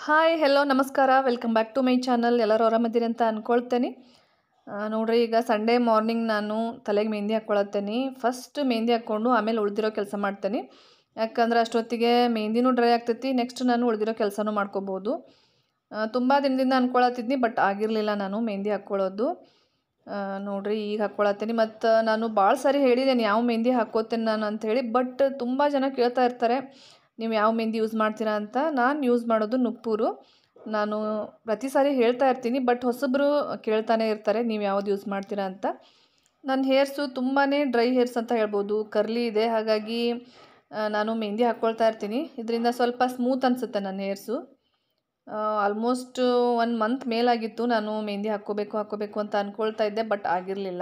hi hello ನಮಸ್ಕಾರ welcome back to my channel ಎಲ್ಲರೂ ಆರಾಮದ್ದೀರಿ ಅಂತ ಅಂದ್ಕೊಳ್ತೇನೆ ಆ, ನೋಡ್ರಿ ಈಗ ಸಂಡೇ ಮಾರ್ನಿಂಗ್ ನಾನು ತಲೆಗೆ ಮೆಹಂದಿ ಹಾಕ್ಕೊಳತ್ತೇನೆ ಫಸ್ಟ್ ಮೆಹಂದಿ ಹಾಕ್ಕೊಂಡು ಆಮೇಲೆ ಉಳಿದಿರೋ ಕೆಲಸ ಮಾಡ್ತೇನೆ ಯಾಕಂದ್ರೆ ಅಷ್ಟೊತ್ತಿಗೆ ಮೆಹಂದಿನೂ ಡ್ರೈ ಆಗ್ತೈತಿ ನೆಕ್ಸ್ಟ್ ನಾನು ಉಳಿದಿರೋ ಕೆಲಸನೂ ಮಾಡ್ಕೋಬೋದು ತುಂಬ ದಿನದಿಂದ ಅಂದ್ಕೊಳತ್ತಿದ್ನಿ ಬಟ್ ಆಗಿರಲಿಲ್ಲ ನಾನು ಮೆಹಂದಿ ಹಾಕ್ಕೊಳ್ಳೋದು ಆ, ನೋಡ್ರಿ ಈಗ ಹಾಕ್ಕೊಳತ್ತೀನಿ ಮತ್ತು ನಾನು ಭಾಳ ಸಾರಿ ಹೇಳಿದ್ದೇನೆ ಯಾವ ಮೆಹಂದಿ ಹಾಕ್ಕೋತೇನೆ ನಾನು ಅಂಥೇಳಿ ಬಟ್ ತುಂಬ ಜನ ಕೇಳ್ತಾ ಇರ್ತಾರೆ ನೀವು ಯಾವ ಮೆಹಂದಿ ಯೂಸ್ ಮಾಡ್ತೀರಾ ಅಂತ ನಾನು ಯೂಸ್ ಮಾಡೋದು ನುಪ್ಪೂರು ನಾನು ಪ್ರತಿ ಸಾರಿ ಹೇಳ್ತಾ ಇರ್ತೀನಿ ಬಟ್ ಹೊಸಬ್ರು ಕೇಳ್ತಾನೆ ಇರ್ತಾರೆ ನೀವು ಯಾವ್ದು ಯೂಸ್ ಮಾಡ್ತೀರಾ ಅಂತ ನನ್ನ ಹೇರ್ಸು ತುಂಬಾ ಡ್ರೈ ಹೇರ್ಸ್ ಅಂತ ಹೇಳ್ಬೋದು ಕರ್ಲಿ ಇದೆ ಹಾಗಾಗಿ ಆ, ನಾನು ಮೆಹಂದಿ ಹಾಕ್ಕೊಳ್ತಾ ಇರ್ತೀನಿ ಇದರಿಂದ ಸ್ವಲ್ಪ ಸ್ಮೂತ್ ಅನಿಸುತ್ತೆ ನನ್ನ ಹೇರ್ಸು ಆಲ್ಮೋಸ್ಟ್ ಒನ್ ಮಂತ್ ಮೇಲಾಗಿತ್ತು ನಾನು ಮೆಹಂದಿ ಹಾಕ್ಕೋಬೇಕು ಹಾಕ್ಕೋಬೇಕು ಅಂತ ಅಂದ್ಕೊಳ್ತಾ ಇದ್ದೆ ಬಟ್ ಆಗಿರಲಿಲ್ಲ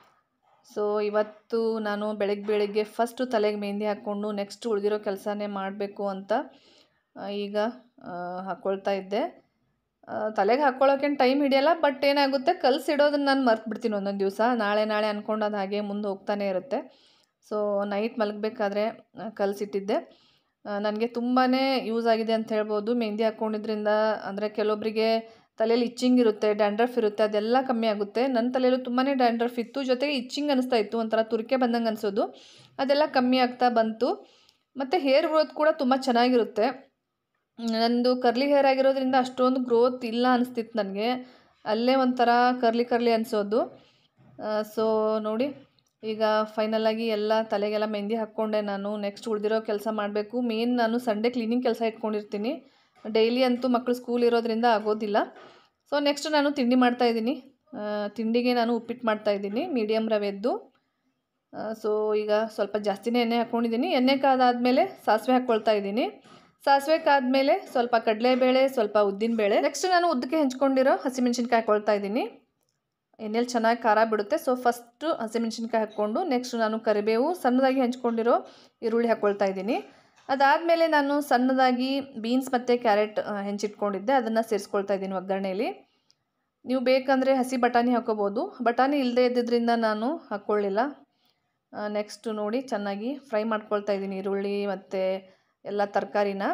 ಸೊ ಇವತ್ತು ನಾನು ಬೆಳಗ್ಗೆ ಬೆಳಗ್ಗೆ ಫಸ್ಟು ತಲೆಗೆ ಮೆಹಂದಿ ಹಾಕ್ಕೊಂಡು ನೆಕ್ಸ್ಟ್ ಉಳಿದಿರೋ ಕೆಲಸನೇ ಮಾಡಬೇಕು ಅಂತ ಆ, ಈಗ ಆ, ಹಾಕ್ಕೊಳ್ತಾ ಇದ್ದೆ ಆ, ತಲೆಗೆ ಹಾಕ್ಕೊಳ್ಳೋಕೇನು ಟೈಮ್ ಹಿಡಿಯಲ್ಲ ಬಟ್ ಏನಾಗುತ್ತೆ ಕಲಸಿಡೋದನ್ನ ನಾನು ಮರ್ತು ಬಿಡ್ತೀನಿ ಒಂದೊಂದು ದಿವಸ ನಾಳೆ ನಾಳೆ ಅಂದ್ಕೊಂಡು ಅದು ಹಾಗೆ ಮುಂದೆ ಹೋಗ್ತಾನೆ ಇರುತ್ತೆ ಸೊ ನೈಟ್ ಮಲಗಬೇಕಾದ್ರೆ ಕಲಸಿಟ್ಟಿದ್ದೆ ನನಗೆ ತುಂಬಾ ಯೂಸ್ ಆಗಿದೆ ಅಂತ ಹೇಳ್ಬೋದು ಮೆಹಂದಿ ಹಾಕ್ಕೊಂಡಿದ್ರಿಂದ ಅಂದರೆ ಕೆಲವೊಬ್ಬರಿಗೆ ತಲೆಯಲ್ಲಿ ಇಚ್ಚಿಂಗ್ ಇರುತ್ತೆ ಡ್ಯಾಂಡ್ರಫ್ ಇರುತ್ತೆ ಅದೆಲ್ಲ ಕಮ್ಮಿ ಆಗುತ್ತೆ ನನ್ನ ತಲೆಯಲ್ಲೂ ತುಂಬಾ ಡ್ಯಾಂಡ್ರಫ್ ಇತ್ತು ಜೊತೆಗೆ ಇಚ್ಚಿಂಗ್ ಅನಿಸ್ತಾ ಇತ್ತು ಒಂಥರ ತುರಿಕೆ ಬಂದಂಗೆ ಅನಿಸೋದು ಅದೆಲ್ಲ ಕಮ್ಮಿ ಆಗ್ತಾ ಬಂತು ಮತ್ತು ಹೇರ್ ಗ್ರೋತ್ ಕೂಡ ತುಂಬ ಚೆನ್ನಾಗಿರುತ್ತೆ ನಂದು ಕರ್ಲಿ ಹೇರ್ ಆಗಿರೋದ್ರಿಂದ ಅಷ್ಟೊಂದು ಗ್ರೋತ್ ಇಲ್ಲ ಅನಿಸ್ತಿತ್ತು ನನಗೆ ಅಲ್ಲೇ ಒಂಥರ ಕರ್ಲಿ ಕರ್ಲಿ ಅನಿಸೋದು ಸೊ ನೋಡಿ ಈಗ ಫೈನಲಾಗಿ ಎಲ್ಲ ತಲೆಗೆಲ್ಲ ಮೆಹಂದಿ ಹಾಕ್ಕೊಂಡೆ ನಾನು ನೆಕ್ಸ್ಟ್ ಉಳಿದಿರೋ ಕೆಲಸ ಮಾಡಬೇಕು ಮೇನ್ ನಾನು ಸಂಡೇ ಕ್ಲೀನಿಂಗ್ ಕೆಲಸ ಇಟ್ಕೊಂಡಿರ್ತೀನಿ ಡೈಲಿ ಅಂತೂ ಮಕ್ಕಳು ಸ್ಕೂಲ್ ಇರೋದ್ರಿಂದ ಆಗೋದಿಲ್ಲ ಸೊ ನೆಕ್ಸ್ಟ್ ನಾನು ತಿಂಡಿ ಮಾಡ್ತಾಯಿದ್ದೀನಿ ತಿಂಡಿಗೆ ನಾನು ಉಪ್ಪಿಟ್ಟು ಮಾಡ್ತಾಯಿದ್ದೀನಿ ಮೀಡಿಯಮ್ ರವೆದ್ದು ಸೊ ಈಗ ಸ್ವಲ್ಪ ಜಾಸ್ತಿನೇ ಎಣ್ಣೆ ಹಾಕ್ಕೊಂಡಿದ್ದೀನಿ ಎಣ್ಣೆ ಕಾದಾದಮೇಲೆ ಸಾಸಿವೆ ಹಾಕ್ಕೊಳ್ತಾ ಇದ್ದೀನಿ ಸಾಸಿವೆ ಕಾದ್ಮೇಲೆ ಸ್ವಲ್ಪ ಕಡಲೆಬೇಳೆ ಸ್ವಲ್ಪ ಉದ್ದಿನಬೇಳೆ ನೆಕ್ಸ್ಟ್ ನಾನು ಉದ್ದಕ್ಕೆ ಹೆಂಚ್ಕೊಂಡಿರೋ ಹಸಿಮೆಣ್ಸಿನ್ಕಾಯಿ ಹಾಕ್ಕೊಳ್ತಾ ಇದ್ದೀನಿ ಎಣ್ಣೆಲಿ ಚೆನ್ನಾಗಿ ಖಾರ ಬಿಡುತ್ತೆ ಸೊ ಫಸ್ಟು ಹಸಿಮೆಣ್ಸಿನ್ಕಾಯಿ ಹಾಕ್ಕೊಂಡು ನೆಕ್ಸ್ಟ್ ನಾನು ಕರಿಬೇವು ಸಣ್ಣದಾಗಿ ಹೆಂಚ್ಕೊಂಡಿರೋ ಈರುಳ್ಳಿ ಹಾಕ್ಕೊಳ್ತಾ ಇದ್ದೀನಿ ಅದಾದಮೇಲೆ ನಾನು ಸಣ್ಣದಾಗಿ ಬೀನ್ಸ್ ಮತ್ತು ಕ್ಯಾರೆಟ್ ಹೆಂಚಿಟ್ಕೊಂಡಿದ್ದೆ ಅದನ್ನು ಸೇರಿಸ್ಕೊಳ್ತಾ ಇದ್ದೀನಿ ಒಗ್ಗರಣೆಯಲ್ಲಿ ನೀವು ಬೇಕಂದರೆ ಹಸಿ ಬಟಾಣಿ ಹಾಕೋಬೋದು ಬಟಾಣಿ ಇಲ್ಲದೆ ಇದ್ದಿದ್ದರಿಂದ ನಾನು ಹಾಕ್ಕೊಳ್ಳಿಲ್ಲ ನೆಕ್ಸ್ಟ್ ನೋಡಿ ಚೆನ್ನಾಗಿ ಫ್ರೈ ಮಾಡ್ಕೊಳ್ತಾ ಇದ್ದೀನಿ ಈರುಳ್ಳಿ ಮತ್ತು ಎಲ್ಲ ತರಕಾರಿನ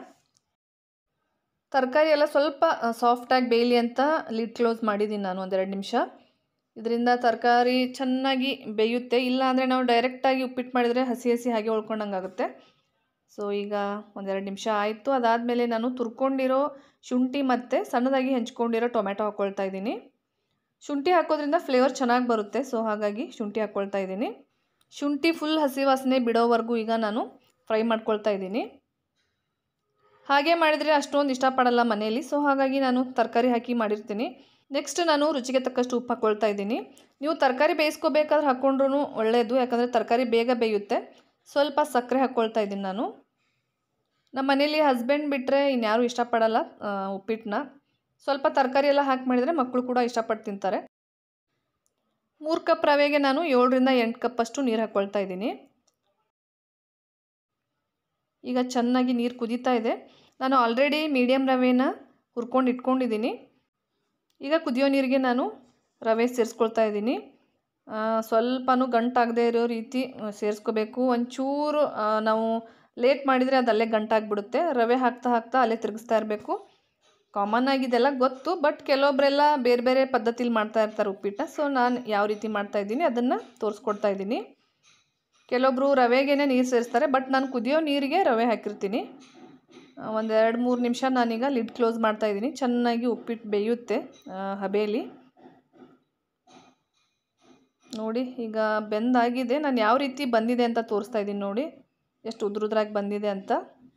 ತರಕಾರಿ ಎಲ್ಲ ಸ್ವಲ್ಪ ಸಾಫ್ಟಾಗಿ ಬೇಯಲಿ ಅಂತ ಲಿಡ್ ಕ್ಲೋಸ್ ಮಾಡಿದ್ದೀನಿ ನಾನು ಒಂದೆರಡು ನಿಮಿಷ ಇದರಿಂದ ತರಕಾರಿ ಚೆನ್ನಾಗಿ ಬೇಯುತ್ತೆ ಇಲ್ಲ ಅಂದರೆ ನಾವು ಡೈರೆಕ್ಟಾಗಿ ಉಪ್ಪಿಟ್ಟು ಮಾಡಿದರೆ ಹಸಿ ಹಸಿ ಹಾಗೆ ಉಳ್ಕೊಂಡಂಗೆ ಆಗುತ್ತೆ ಸೊ ಈಗ ಒಂದೆರಡು ನಿಮಿಷ ಆಯಿತು ಅದಾದಮೇಲೆ ನಾನು ತುರ್ಕೊಂಡಿರೋ ಶುಂಠಿ ಮತ್ತು ಸಣ್ಣದಾಗಿ ಹೆಂಚ್ಕೊಂಡಿರೋ ಟೊಮೆಟೊ ಹಾಕ್ಕೊಳ್ತಾ ಇದ್ದೀನಿ ಶುಂಠಿ ಹಾಕೋದ್ರಿಂದ ಫ್ಲೇವರ್ ಚೆನ್ನಾಗಿ ಬರುತ್ತೆ ಸೊ ಹಾಗಾಗಿ ಶುಂಠಿ ಹಾಕ್ಕೊಳ್ತಾ ಇದ್ದೀನಿ ಶುಂಠಿ ಫುಲ್ ಹಸಿ ವಾಸನೆ ಬಿಡೋವರೆಗೂ ಈಗ ನಾನು ಫ್ರೈ ಮಾಡ್ಕೊಳ್ತಾ ಇದ್ದೀನಿ ಹಾಗೆ ಮಾಡಿದರೆ ಅಷ್ಟೊಂದು ಇಷ್ಟಪಡಲ್ಲ ಮನೆಯಲ್ಲಿ ಸೊ ಹಾಗಾಗಿ ನಾನು ತರಕಾರಿ ಹಾಕಿ ಮಾಡಿರ್ತೀನಿ ನೆಕ್ಸ್ಟ್ ನಾನು ರುಚಿಗೆ ತಕ್ಕಷ್ಟು ಉಪ್ಪು ಹಾಕ್ಕೊಳ್ತಾ ಇದ್ದೀನಿ ನೀವು ತರಕಾರಿ ಬೇಯಿಸ್ಕೋಬೇಕಾದ್ರೆ ಹಾಕ್ಕೊಂಡ್ರೂ ಒಳ್ಳೆಯದು ಯಾಕಂದರೆ ತರಕಾರಿ ಬೇಗ ಬೇಯುತ್ತೆ ಸ್ವಲ್ಪ ಸಕ್ಕರೆ ಹಾಕ್ಕೊಳ್ತಾ ಇದ್ದೀನಿ ನಾನು ನಮ್ಮ ಮನೇಲಿ ಹಸ್ಬೆಂಡ್ ಬಿಟ್ಟರೆ ಇನ್ಯಾರೂ ಇಷ್ಟಪಡಲ್ಲ ಆ, ಉಪ್ಪಿಟ್ಟನ್ನ ಸ್ವಲ್ಪ ತರಕಾರಿ ಎಲ್ಲ ಹಾಕಿ ಮಾಡಿದರೆ ಮಕ್ಕಳು ಕೂಡ ಇಷ್ಟಪಟ್ಟು ತಿಂತಾರೆ ಮೂರು ಕಪ್ ರವೆಗೆ ನಾನು ಏಳರಿಂದ ಎಂಟು ಕಪ್ಪಷ್ಟು ನೀರು ಹಾಕ್ಕೊಳ್ತಾ ಇದ್ದೀನಿ ಈಗ ಚೆನ್ನಾಗಿ ನೀರು ಕುದೀತಾ ಇದೆ ನಾನು ಆಲ್ರೆಡಿ ಮೀಡಿಯಮ್ ರವೆನ ಹುರ್ಕೊಂಡು ಇಟ್ಕೊಂಡಿದ್ದೀನಿ ಈಗ ಕುದಿಯೋ ನೀರಿಗೆ ನಾನು ರವೆ ಸೇರಿಸ್ಕೊಳ್ತಾ ಇದ್ದೀನಿ ಆ, ಸ್ವಲ್ಪನೂ ಗಂಟಾಗದೇ ಇರೋ ರೀತಿ ಸೇರಿಸ್ಕೋಬೇಕು ಒಂಚೂರು ಆ, ನಾವು ಲೇಟ್ ಮಾಡಿದರೆ ಅದು ಅಲ್ಲೇ ಗಂಟಾಗ್ಬಿಡುತ್ತೆ ರವೆ ಹಾಕ್ತಾ ಹಾಕ್ತಾ ಅಲ್ಲೇ ತಿರುಗಿಸ್ತಾ ಇರಬೇಕು ಕಾಮನ್ ಆಗಿದೆಲ್ಲ ಗೊತ್ತು ಬಟ್ ಕೆಲವೊಬ್ಬರೆಲ್ಲ ಬೇರೆ ಬೇರೆ ಪದ್ಧತಿಲಿ ಮಾಡ್ತಾ ಇರ್ತಾರೆ ಉಪ್ಪಿಟ್ಟ ಸೊ ನಾನು ಯಾವ ರೀತಿ ಮಾಡ್ತಾ ಇದ್ದೀನಿ ಅದನ್ನು ತೋರಿಸ್ಕೊಡ್ತಾ ಇದ್ದೀನಿ ಕೆಲವೊಬ್ಬರು ರವೆಗೇನೆ ನೀರು ಸೇರಿಸ್ತಾರೆ ಬಟ್ ನಾನು ಕುದಿಯೋ ನೀರಿಗೆ ರವೆ ಹಾಕಿರ್ತೀನಿ ಒಂದು ಎರಡು ಮೂರು ನಿಮಿಷ ನಾನೀಗ ಲಿಡ್ ಕ್ಲೋಸ್ ಮಾಡ್ತಾ ಇದ್ದೀನಿ ಚೆನ್ನಾಗಿ ಉಪ್ಪಿಟ್ಟು ಬೇಯುತ್ತೆ ಆ, ಹಬೆಯಲ್ಲಿ ನೋಡಿ ಈಗ ಬೆಂದಾಗಿದೆ ನಾನು ಯಾವ ರೀತಿ ಬಂದಿದೆ ಅಂತ ತೋರಿಸ್ತಾ ಇದ್ದೀನಿ ನೋಡಿ ಎಷ್ಟು ಉದ್ರುದ್ರಾಗಿ ಬಂದಿದೆ ಅಂತ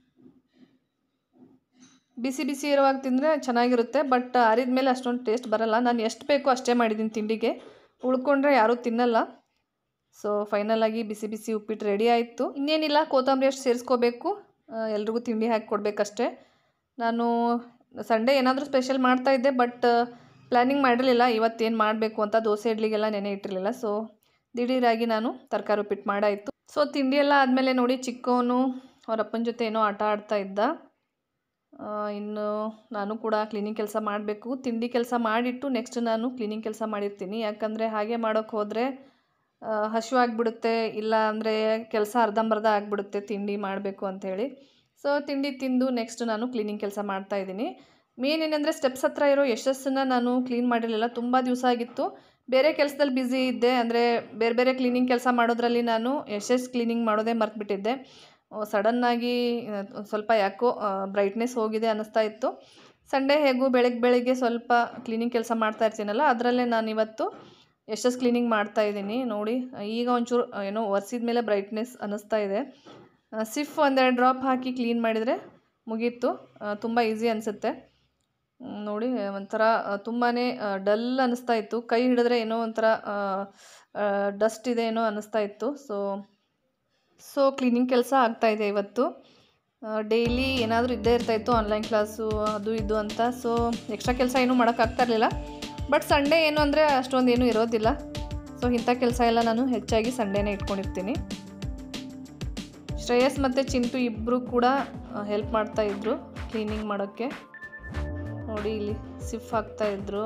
ಬಿಸಿ ಬಿಸಿ ಇರುವಾಗ ತಿಂದರೆ ಚೆನ್ನಾಗಿರುತ್ತೆ ಬಟ್ ಆರಿದ ಮೇಲೆ ಅಷ್ಟೊಂದು ಟೇಸ್ಟ್ ಬರಲ್ಲ ನಾನು ಎಷ್ಟು ಬೇಕೋ ಅಷ್ಟೇ ಮಾಡಿದ್ದೀನಿ ತಿಂಡಿಗೆ ಉಳ್ಕೊಂಡ್ರೆ ಯಾರೂ ತಿನ್ನಲ್ಲ ಸೊ ಫೈನಲಾಗಿ ಬಿಸಿ ಬಿಸಿ ಉಪ್ಪಿಟ್ಟು ರೆಡಿ ಆಯಿತು ಇನ್ನೇನಿಲ್ಲ ಕೊತ್ತಂಬರಿ ಅಷ್ಟು ಸೇರಿಸ್ಕೋಬೇಕು ಎಲ್ರಿಗೂ ತಿಂಡಿ ಹಾಕಿ ಕೊಡಬೇಕಷ್ಟೇ ನಾನು ಸಂಡೇ ಏನಾದರೂ ಸ್ಪೆಷಲ್ ಮಾಡ್ತಾಯಿದ್ದೆ ಬಟ್ ಪ್ಲ್ಯಾನಿಂಗ್ ಮಾಡಿರಲಿಲ್ಲ ಇವತ್ತೇನು ಮಾಡಬೇಕು ಅಂತ ದೋಸೆ ಇಡ್ಲಿಗೆಲ್ಲ ನೆನೆ ಇಟ್ಟಿರಲಿಲ್ಲ ಸೊ ದಿಢೀರಾಗಿ ನಾನು ತರಕಾರಿ ಉಪ್ಪಿಟ್ಟು ಮಾಡಾಯಿತು ಸೊ ತಿಂಡಿ ಎಲ್ಲ ಆದಮೇಲೆ ನೋಡಿ ಚಿಕ್ಕವನು ಅವ್ರ ಅಪ್ಪನ ಜೊತೆ ಏನೋ ಆಟ ಆಡ್ತಾ ಇದ್ದ ಆ, ಇನ್ನು ನಾನು ಕೂಡ ಕ್ಲೀನಿಂಗ್ ಕೆಲಸ ಮಾಡಬೇಕು ತಿಂಡಿ ಕೆಲಸ ಮಾಡಿಟ್ಟು ನೆಕ್ಸ್ಟ್ ನಾನು ಕ್ಲೀನಿಂಗ್ ಕೆಲಸ ಮಾಡಿರ್ತೀನಿ ಯಾಕಂದರೆ ಹಾಗೆ ಮಾಡೋಕ್ಕೆ ಹೋದರೆ ಹಸಿವು ಆಗಿಬಿಡುತ್ತೆ ಇಲ್ಲ ಅಂದರೆ ಕೆಲಸ ಅರ್ಧಂಬರ್ಧ ಆಗಿಬಿಡುತ್ತೆ ತಿಂಡಿ ಮಾಡಬೇಕು ಅಂಥೇಳಿ ಸೊ ತಿಂಡಿ ತಿಂದು ನೆಕ್ಸ್ಟ್ ನಾನು ಕ್ಲೀನಿಂಗ್ ಕೆಲಸ ಮಾಡ್ತಾಯಿದ್ದೀನಿ ಮೇನ್ ಏನಂದರೆ ಸ್ಟೆಪ್ಸ್ ಹತ್ರ ಇರೋ ಯಶಸ್ಸನ್ನು ನಾನು ಕ್ಲೀನ್ ಮಾಡಿರಲಿಲ್ಲ ತುಂಬ ದಿವಸ ಆಗಿತ್ತು ಬೇರೆ ಕೆಲಸದಲ್ಲಿ ಬ್ಯುಸಿ ಇದ್ದೆ ಅಂದರೆ ಬೇರೆ ಬೇರೆ ಕ್ಲೀನಿಂಗ್ ಕೆಲಸ ಮಾಡೋದ್ರಲ್ಲಿ ನಾನು ಯಶಸ್ ಕ್ಲೀನಿಂಗ್ ಮಾಡೋದೇ ಮರ್ತುಬಿಟ್ಟಿದ್ದೆ ಸಡನ್ನಾಗಿ ಸ್ವಲ್ಪ ಯಾಕೋ ಬ್ರೈಟ್ನೆಸ್ ಹೋಗಿದೆ ಅನ್ನಿಸ್ತಾ ಇತ್ತು ಸಂಡೇ ಹೇಗೂ ಬೆಳಗ್ಗೆ ಬೆಳಿಗ್ಗೆ ಸ್ವಲ್ಪ ಕ್ಲೀನಿಂಗ್ ಕೆಲಸ ಮಾಡ್ತಾ ಇರ್ತೀನಲ್ಲ ಅದರಲ್ಲೇ ನಾನು ಇವತ್ತು ಯಶಸ್ ಕ್ಲೀನಿಂಗ್ ಮಾಡ್ತಾ ಇದ್ದೀನಿ ನೋಡಿ ಈಗ ಒಂಚೂರು ಏನೋ ಒರೆಸಿದ ಮೇಲೆ ಬ್ರೈಟ್ನೆಸ್ ಅನ್ನಿಸ್ತಾ ಇದೆ ಸಿಫ್ ಒಂದೆರಡು ಡ್ರಾಪ್ ಹಾಕಿ ಕ್ಲೀನ್ ಮಾಡಿದರೆ ಮುಗೀತು ತುಂಬ ಈಸಿ ಅನಿಸುತ್ತೆ ನೋಡಿ ಒಂಥರ ತುಂಬಾ ಡಲ್ ಅನ್ನಿಸ್ತಾ ಇತ್ತು ಕೈ ಹಿಡಿದ್ರೆ ಏನೋ ಒಂಥರ ಡಸ್ಟ್ ಇದೆ ಏನೋ ಅನ್ನಿಸ್ತಾ ಇತ್ತು ಸೊ ಸೊ ಕ್ಲೀನಿಂಗ್ ಕೆಲಸ ಆಗ್ತಾಯಿದೆ ಇವತ್ತು ಡೈಲಿ ಏನಾದರೂ ಇದ್ದೇ ಇರ್ತಾಯಿತ್ತು ಆನ್ಲೈನ್ ಕ್ಲಾಸು ಅದು ಇದು ಅಂತ ಸೊ ಎಕ್ಸ್ಟ್ರಾ ಕೆಲಸ ಏನೂ ಮಾಡೋಕ್ಕಾಗ್ತಾ ಇರಲಿಲ್ಲ ಬಟ್ ಸಂಡೇ ಏನು ಅಂದರೆ ಅಷ್ಟೊಂದು ಏನೂ ಇರೋದಿಲ್ಲ ಸೊ ಇಂಥ ಕೆಲಸ ಎಲ್ಲ ನಾನು ಹೆಚ್ಚಾಗಿ ಸಂಡೇನೇ ಇಟ್ಕೊಂಡಿರ್ತೀನಿ ಶ್ರೇಯಸ್ ಮತ್ತು ಚಿಂಟು ಇಬ್ಬರು ಕೂಡ ಹೆಲ್ಪ್ ಮಾಡ್ತಾಯಿದ್ರು ಕ್ಲೀನಿಂಗ್ ಮಾಡೋಕ್ಕೆ ನೋಡಿ ಇಲ್ಲಿ ಸಿಫ್ ಹಾಕ್ತಾಯಿದ್ರು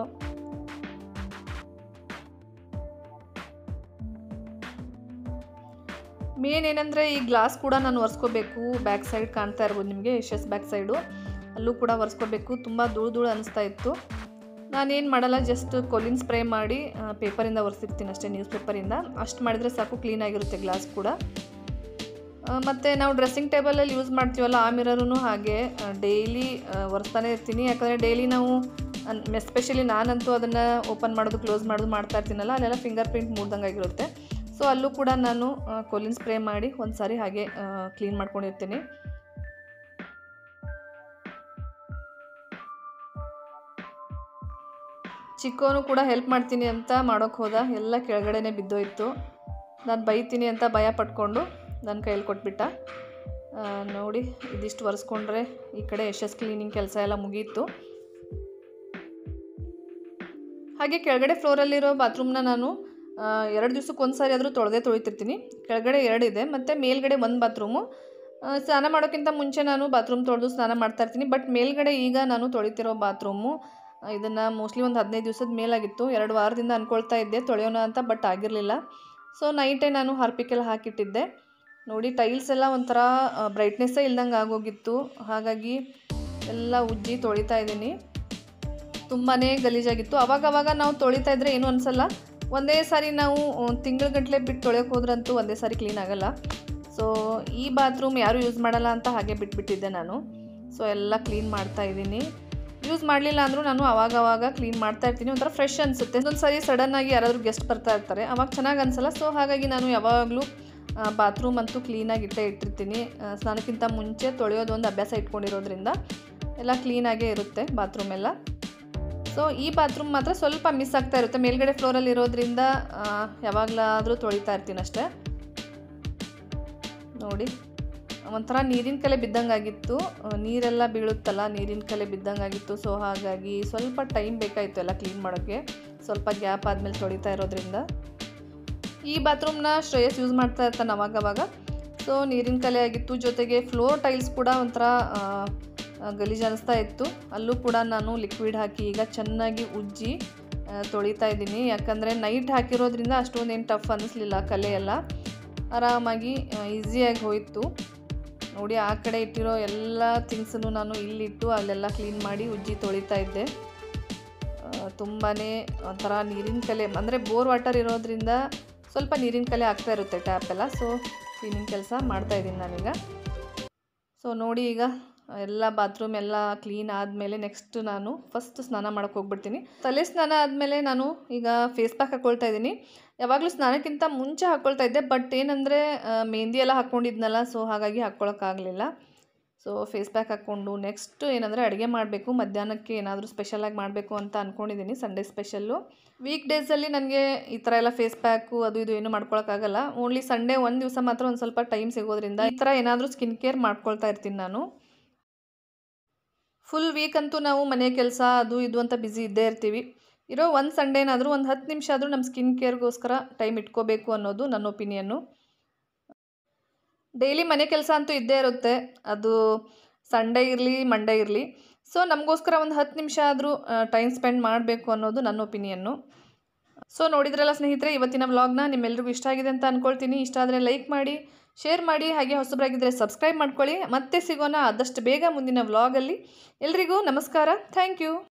ಮೇನ್ ಏನಂದರೆ ಈ ಗ್ಲಾಸ್ ಕೂಡ ನಾನು ಒರೆಸ್ಕೋಬೇಕು ಬ್ಯಾಕ್ ಸೈಡ್ ಕಾಣ್ತಾ ಇರ್ಬೋದು ನಿಮಗೆ ಯಶಸ್ ಬ್ಯಾಕ್ ಸೈಡು ಅಲ್ಲೂ ಕೂಡ ಒರೆಸ್ಕೋಬೇಕು ತುಂಬ ಧೂಳು ಧೂಳು ಅನಿಸ್ತಾ ಇತ್ತು ನಾನೇನು ಮಾಡಲ್ಲ ಜಸ್ಟ್ ಕೊಲಿನ್ ಸ್ಪ್ರೇ ಮಾಡಿ ಪೇಪರಿಂದ ಒರೆಸಿರ್ತೀನಿ ಅಷ್ಟೇ ನ್ಯೂಸ್ ಪೇಪರಿಂದ ಅಷ್ಟು ಮಾಡಿದರೆ ಸಾಕು ಕ್ಲೀನಾಗಿರುತ್ತೆ ಗ್ಲಾಸ್ ಕೂಡ ಮತ್ತು ನಾವು ಡ್ರೆಸ್ಸಿಂಗ್ ಟೇಬಲಲ್ಲಿ ಯೂಸ್ ಮಾಡ್ತೀವಲ್ಲ ಆ ಮಿರರೂ ಹಾಗೆ ಡೈಲಿ ಒರೆಸ್ತಾನೆ ಇರ್ತೀನಿ ಯಾಕಂದರೆ ಡೈಲಿ ನಾವು ಎಸ್ಪೆಷಲಿ ನಾನಂತೂ ಅದನ್ನು ಓಪನ್ ಮಾಡೋದು ಕ್ಲೋಸ್ ಮಾಡೋದು ಮಾಡ್ತಾ ಇರ್ತೀನಲ್ಲ ಅಲ್ಲೆಲ್ಲ ಫಿಂಗರ್ ಪ್ರಿಂಟ್ ಮೂಡ್ದಂಗೆ ಆಗಿರುತ್ತೆ ಸೊ ಅಲ್ಲೂ ಕೂಡ ನಾನು ಕೊಲಿನ್ ಸ್ಪ್ರೇ ಮಾಡಿ ಒಂದು ಸಾರಿ ಹಾಗೆ ಕ್ಲೀನ್ ಮಾಡ್ಕೊಂಡಿರ್ತೀನಿ ಚಿಕ್ಕವನು ಕೂಡ ಹೆಲ್ಪ್ ಮಾಡ್ತೀನಿ ಅಂತ ಮಾಡೋಕ್ಕೆ ಹೋದ ಎಲ್ಲ ಕೆಳಗಡೆನೇ ಬಿದ್ದೋಯ್ತು ನಾನು ಬೈತೀನಿ ಅಂತ ಭಯ ಪಟ್ಕೊಂಡು ನನ್ನ ಕೈಯಲ್ಲಿ ಕೊಟ್ಬಿಟ್ಟ ನೋಡಿ ಇದಿಷ್ಟು ಒರೆಸ್ಕೊಂಡ್ರೆ ಈ ಕಡೆ ಯಶಸ್ ಕ್ಲೀನಿಂಗ್ ಕೆಲಸ ಎಲ್ಲ ಮುಗೀತು ಹಾಗೆ ಕೆಳಗಡೆ ಫ್ಲೋರಲ್ಲಿರೋ ಬಾತ್ರೂಮ್ನ ನಾನು ಎರಡು ದಿವ್ಸಕ್ಕೆ ಒಂದು ಸಾರಿ ಆದರೂ ತೊಳೆದೇ ತೊಳಿತಿರ್ತೀನಿ ಕೆಳಗಡೆ ಎರಡಿದೆ ಮತ್ತು ಮೇಲ್ಗಡೆ ಒಂದು ಬಾತ್ರೂಮು ಸ್ನಾನ ಮಾಡೋಕ್ಕಿಂತ ಮುಂಚೆ ನಾನು ಬಾತ್ರೂಮ್ ತೊಳೆದು ಸ್ನಾನ ಮಾಡ್ತಾ ಇರ್ತೀನಿ ಬಟ್ ಮೇಲ್ಗಡೆ ಈಗ ನಾನು ತೊಳಿತಿರೋ ಬಾತ್ರೂಮು ಇದನ್ನು ಮೋಸ್ಟ್ಲಿ ಒಂದು ಹದಿನೈದು ದಿವಸದ ಮೇಲಾಗಿತ್ತು ಎರಡು ವಾರದಿಂದ ಅಂದ್ಕೊಳ್ತಾ ಇದ್ದೆ ತೊಳೆಯೋಣ ಅಂತ ಬಟ್ ಆಗಿರಲಿಲ್ಲ ಸೊ ನೈಟೇ ನಾನು ಹಾರ್ಪಿಕೆಲ್ಲ ಹಾಕಿಟ್ಟಿದ್ದೆ ನೋಡಿ ಟೈಲ್ಸ್ ಎಲ್ಲ ಒಂಥರ ಬ್ರೈಟ್ನೆಸ್ಸೇ ಇಲ್ದಂಗೆ ಆಗೋಗಿತ್ತು ಹಾಗಾಗಿ ಎಲ್ಲ ಉಜ್ಜಿ ತೊಳಿತಾ ಇದ್ದೀನಿ ತುಂಬಾ ಗಲೀಜಾಗಿತ್ತು ಅವಾಗವಾಗ ನಾವು ತೊಳಿತಾ ಇದ್ದರೆ ಏನೂ ಅನಿಸಲ್ಲ ಒಂದೇ ಸಾರಿ ನಾವು ತಿಂಗಳ ಗಟ್ಟಲೆ ಬಿಟ್ಟು ತೊಳೆಯೋಕೆ ಹೋದ್ರಂತೂ ಒಂದೇ ಸಾರಿ ಕ್ಲೀನ್ ಆಗಲ್ಲ ಸೊ ಈ ಬಾತ್ರೂಮ್ ಯಾರೂ ಯೂಸ್ ಮಾಡಲ್ಲ ಅಂತ ಹಾಗೆ ಬಿಟ್ಬಿಟ್ಟಿದ್ದೆ ನಾನು ಸೊ ಎಲ್ಲ ಕ್ಲೀನ್ ಮಾಡ್ತಾ ಇದ್ದೀನಿ ಯೂಸ್ ಮಾಡಲಿಲ್ಲ ಅಂದರೂ ನಾನು ಅವಾಗವಾಗ ಕ್ಲೀನ್ ಮಾಡ್ತಾ ಇರ್ತೀನಿ ಒಂಥರ ಫ್ರೆಶ್ ಅನಿಸುತ್ತೆ ಒಂದೊಂದು ಸಾರಿ ಸಡನ್ನಾಗಿ ಯಾರಾದರೂ ಗೆಸ್ಟ್ ಬರ್ತಾ ಇರ್ತಾರೆ ಅವಾಗ ಚೆನ್ನಾಗಿ ಅನಿಸಲ್ಲ ಸೊ ಹಾಗಾಗಿ ನಾನು ಯಾವಾಗಲೂ ಬಾತ್ರೂಮ್ ಅಂತೂ ಕ್ಲೀನಾಗಿ ಇಟ್ಟೇ ಇಟ್ಟಿರ್ತೀನಿ ಸ್ನಾನಕ್ಕಿಂತ ಮುಂಚೆ ತೊಳೆಯೋದು ಒಂದು ಅಭ್ಯಾಸ ಇಟ್ಕೊಂಡಿರೋದ್ರಿಂದ ಎಲ್ಲ ಕ್ಲೀನಾಗೇ ಇರುತ್ತೆ ಬಾತ್ರೂಮ್ ಎಲ್ಲ ಸೊ ಈ ಬಾತ್ರೂಮ್ ಮಾತ್ರ ಸ್ವಲ್ಪ ಮಿಸ್ ಆಗ್ತಾ ಇರುತ್ತೆ ಮೇಲ್ಗಡೆ ಫ್ಲೋರಲ್ಲಿ ಇರೋದ್ರಿಂದ ಯಾವಾಗಲಾದರೂ ತೊಳಿತಾ ಇರ್ತೀನಿ ಅಷ್ಟೇ ನೋಡಿ ಒಂಥರ ನೀರಿನ ಕಲೆ ಬಿದ್ದಂಗಾಗಿತ್ತು ನೀರೆಲ್ಲ ಬೀಳುತ್ತಲ್ಲ ನೀರಿನ ಕಲೆ ಬಿದ್ದಂಗಾಗಿತ್ತು ಸೊ ಹಾಗಾಗಿ ಸ್ವಲ್ಪ ಟೈಮ್ ಬೇಕಾಯಿತು ಎಲ್ಲ ಕ್ಲೀನ್ ಮಾಡೋಕ್ಕೆ ಸ್ವಲ್ಪ ಗ್ಯಾಪ್ ಆದಮೇಲೆ ತೊಳಿತಾ ಇರೋದ್ರಿಂದ ಈ ಬಾತ್ರೂಮ್ನ ಶ್ರೇಯಸ್ ಯೂಸ್ ಮಾಡ್ತಾ ಇರ್ತಾನೆ ಅವಾಗವಾಗ ಸೊ ನೀರಿನ ಕಲೆ ಆಗಿತ್ತು ಜೊತೆಗೆ ಫ್ಲೋರ್ ಟೈಲ್ಸ್ ಕೂಡ ಒಂಥರ ಗಲೀಜು ಅನ್ನಿಸ್ತಾ ಇತ್ತು ಅಲ್ಲೂ ಕೂಡ ನಾನು ಲಿಕ್ವಿಡ್ ಹಾಕಿ ಈಗ ಚೆನ್ನಾಗಿ ಉಜ್ಜಿ ತೊಳಿತಾ ಇದ್ದೀನಿ ಯಾಕಂದರೆ ನೈಟ್ ಹಾಕಿರೋದ್ರಿಂದ ಅಷ್ಟೊಂದು ಏನು ಟಫ್ ಅನ್ನಿಸ್ಲಿಲ್ಲ ಕಲೆ ಎಲ್ಲ ಆರಾಮಾಗಿ ಈಸಿಯಾಗಿ ಹೋಯಿತು ನೋಡಿ ಆ ಕಡೆ ಇಟ್ಟಿರೋ ಎಲ್ಲ ಥಿಂಗ್ಸನ್ನು ನಾನು ಇಲ್ಲಿಟ್ಟು ಅಲ್ಲೆಲ್ಲ ಕ್ಲೀನ್ ಮಾಡಿ ಉಜ್ಜಿ ತೊಳಿತಾ ಇದ್ದೆ ತುಂಬಾ ಒಂಥರ ನೀರಿನ ಕಲೆ ಅಂದರೆ ಬೋರ್ ವಾಟರ್ ಇರೋದ್ರಿಂದ ಸ್ವಲ್ಪ ನೀರಿನ ಕಲೆ ಆಗ್ತಾ ಇರುತ್ತೆ ಟ್ಯಾಪ್ ಎಲ್ಲ ಸೊ ಕ್ಲೀನಿಂಗ್ ಕೆಲಸ ಮಾಡ್ತಾಯಿದ್ದೀನಿ ನಾನೀಗ ಸೊ ನೋಡಿ ಈಗ ಎಲ್ಲ ಬಾತ್ರೂಮ್ ಎಲ್ಲ ಕ್ಲೀನ್ ಆದಮೇಲೆ ನೆಕ್ಸ್ಟ್ ನಾನು ಫಸ್ಟ್ ಸ್ನಾನ ಮಾಡೋಕ್ಕೆ ಹೋಗ್ಬಿಡ್ತೀನಿ ತಲೆ ಸ್ನಾನ ಆದಮೇಲೆ ನಾನು ಈಗ ಫೇಸ್ ಪ್ಯಾಕ್ ಹಾಕ್ಕೊಳ್ತಾ ಇದ್ದೀನಿ ಯಾವಾಗಲೂ ಸ್ನಾನಕ್ಕಿಂತ ಮುಂಚೆ ಹಾಕ್ಕೊಳ್ತಾ ಇದ್ದೆ ಬಟ್ ಏನಂದರೆ ಮೆಹಂದಿ ಎಲ್ಲ ಹಾಕ್ಕೊಂಡಿದ್ನಲ್ಲ ಸೊ ಹಾಗಾಗಿ ಹಾಕ್ಕೊಳಕ್ಕಾಗಲಿಲ್ಲ ಸೊ ಫೇಸ್ ಪ್ಯಾಕ್ ಹಾಕ್ಕೊಂಡು ನೆಕ್ಸ್ಟ್ ಏನಂದರೆ ಅಡುಗೆ ಮಾಡಬೇಕು ಮಧ್ಯಾಹ್ನಕ್ಕೆ ಏನಾದರೂ ಸ್ಪೆಷಲಾಗಿ ಮಾಡಬೇಕು ಅಂತ ಅಂದ್ಕೊಂಡಿದ್ದೀನಿ ಸಂಡೇ ಸ್ಪೆಷಲ್ಲು ವೀಕ್ ಡೇಸಲ್ಲಿ ನನಗೆ ಈ ಥರ ಎಲ್ಲ ಫೇಸ್ ಪ್ಯಾಕು ಅದು ಇದು ಏನು ಮಾಡ್ಕೊಳಕ್ಕಾಗಲ್ಲ ಓನ್ಲಿ ಸಂಡೇ ಒಂದು ದಿವಸ ಮಾತ್ರ ಒಂದು ಸ್ವಲ್ಪ ಟೈಮ್ ಸಿಗೋದ್ರಿಂದ ಈ ಥರ ಏನಾದರೂ ಸ್ಕಿನ್ ಕೇರ್ ಮಾಡ್ಕೊಳ್ತಾ ಇರ್ತೀನಿ ನಾನು ಫುಲ್ ವೀಕ್ ಅಂತೂ ನಾವು ಮನೆ ಕೆಲಸ ಅದು ಇದು ಅಂತ ಬ್ಯುಸಿ ಇದ್ದೇ ಇರ್ತೀವಿ ಇರೋ ಒಂದು ಸಂಡೇನಾದರೂ ಒಂದು ಹತ್ತು ನಿಮಿಷ ಆದರೂ ನಮ್ಮ ಸ್ಕಿನ್ ಕೇರ್ಗೋಸ್ಕರ ಟೈಮ್ ಇಟ್ಕೋಬೇಕು ಅನ್ನೋದು ನನ್ನ ಒಪಿನಿಯನ್ನು ಡೈಲಿ ಮನೆ ಕೆಲಸ ಅಂತೂ ಇದ್ದೇ ಇರುತ್ತೆ ಅದು ಸಂಡೇ ಇರಲಿ ಮಂಡೇ ಇರಲಿ ಸೊ ನಮಗೋಸ್ಕರ ಒಂದು ಹತ್ತು ನಿಮಿಷ ಆದರೂ ಟೈಮ್ ಸ್ಪೆಂಡ್ ಮಾಡಬೇಕು ಅನ್ನೋದು ನನ್ನ ಒಪಿನಿಯನ್ನು ಸೊ ನೋಡಿದ್ರಲ್ಲ ಸ್ನೇಹಿತರೆ ಇವತ್ತಿನ ವ್ಲಾಗ್ನ ನಿಮ್ಮೆಲ್ರಿಗೂ ಇಷ್ಟ ಆಗಿದೆ ಅಂತ ಅಂದ್ಕೊಳ್ತೀನಿ ಇಷ್ಟ ಆದರೆ ಲೈಕ್ ಮಾಡಿ ಶೇರ್ ಮಾಡಿ ಹಾಗೆ ಹೊಸಬರಾಗಿದ್ದರೆ ಸಬ್ಸ್ಕ್ರೈಬ್ ಮಾಡ್ಕೊಳ್ಳಿ ಮತ್ತೆ ಸಿಗೋಣ ಆದಷ್ಟು ಬೇಗ ಮುಂದಿನ ವ್ಲಾಗಲ್ಲಿ ಎಲ್ರಿಗೂ ನಮಸ್ಕಾರ ಥ್ಯಾಂಕ್ ಯು